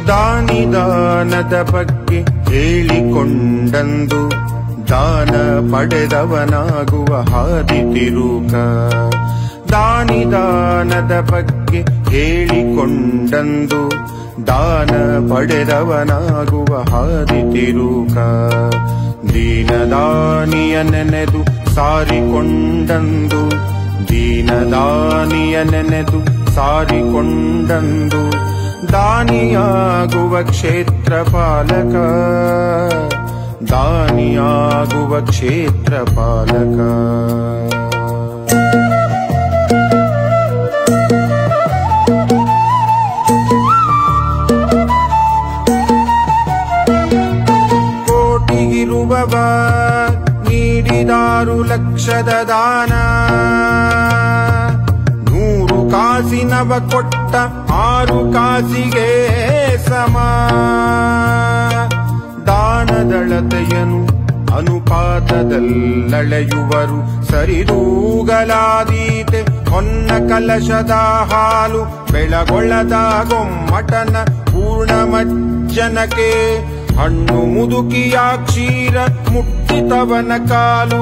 ದಾನಿ ದಾನದ ಬಗ್ಗೆ ಹೇಳಿಕೊಂಡಂದು ದಾನ ಪಡೆದವನಾಗುವ ಹಾದಿ ತಿರುಕ ದಾನಿ ದಾನದ ಬಗ್ಗೆ ಹೇಳಿಕೊಂಡಂದು ದಾನ ಪಡೆದವನಾಗುವ ಹಾದಿ ತಿರುಕ ದೀನದಾನಿಯ ನೆನೆದು ಸಾರಿಕೊಂಡಂದು ದೀನದಾನಿಯ ನೆನೆದು ಸಾರಿಕೊಂಡಂದು ದಾನಿಯಾಗುವ ಕ್ಷೇತ್ರ ಪಾಲಕ ದಾನಿಯಾಗುವ ಕ್ಷೇತ್ರ ಪಾಲಕ ಕೋಟಿಗಿರುವವ ನೀಡಿದಾರು ಲಕ್ಷದ ದಾನ ನೂರು ಕಾಸಿನವ ಕೊಟ್ಟ ಆರು ಕಾಸಿಗೆ ಸಮ ದಾನದಳತೆಯನು ಅನುಪಾತದಲ್ಲಳೆಯುವರು ಸರಿದೂಗಲಾದೀತೆ ಹೊನ್ನ ಕಲಶದ ಹಾಲು ಬೆಳಗೊಳ್ಳದ ಗೊಮ್ಮಟನ ಪೂರ್ಣಮಜ್ಜನಕ್ಕೆ ಹಣ್ಣು ಮುದುಕಿಯ ಕ್ಷೀರ ಮುಟ್ಟಿತವನ ಕಾಲು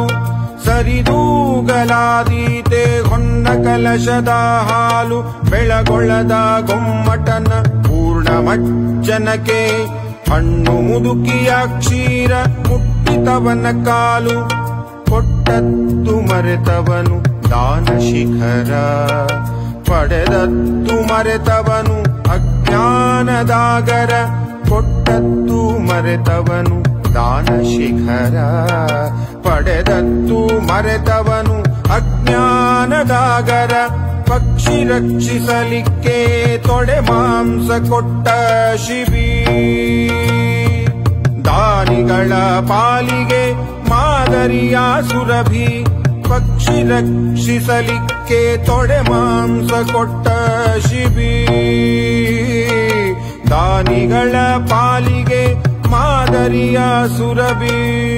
ಸರಿದೂಗಲಾದೀತೆ ಹೊನ್ನ ಕಲಶದ ಹಾಲು ಬೆಳಗೊಳ್ಳದ ಗೊಮ್ಮಟನ ಪೂರ್ಣಮಜ್ಜನಕ್ಕೆ ಹಣ್ಣು ಮುದುಕಿಯ ಕ್ಷೀರ ಮುಟ್ಟಿತವನ ಕಾಲು ಕೊಟ್ಟದ್ದು ಮರೆತವನು ದಾನ ಶಿಖರ ಪಡೆದದ್ದು ಮರೆತವನು ಅಜ್ಞಾನದಾಗರ ಕೊಟ್ಟದ್ದು ಮರೆತವನು ದಾನ ಶಿಖರ ಪಡೆದದ್ದು ಮರೆತವನು ಅಜ್ಞಾನದಾಗರ ಪಕ್ಷಿ ರಕ್ಷಿಸಲಿಕ್ಕೆ ತೊಡೆ ಮಾಂಸ ಕೊಟ್ಟ ಶಿಬಿ ದಾನಿಗಳ ಪಾಲಿಗೆ ಮಾದರಿಯ ಸುರಭಿ ಪಕ್ಷಿ ರಕ್ಷಿಸಲಿಕ್ಕೆ ತೊಡೆ ಮಾಂಸ ಕೊಟ್ಟ ಶಿಬಿ ದಾನಿಗಳ ಪಾಲಿಗೆ ಮಾದರಿಯ ಸುರಭಿ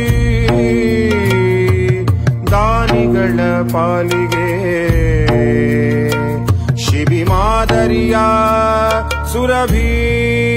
ದಾನಿಗಳ ಪಾಲಿಗೆ ಶಿಬಿ ಮಾದರಿಯ ಸುರಭಿ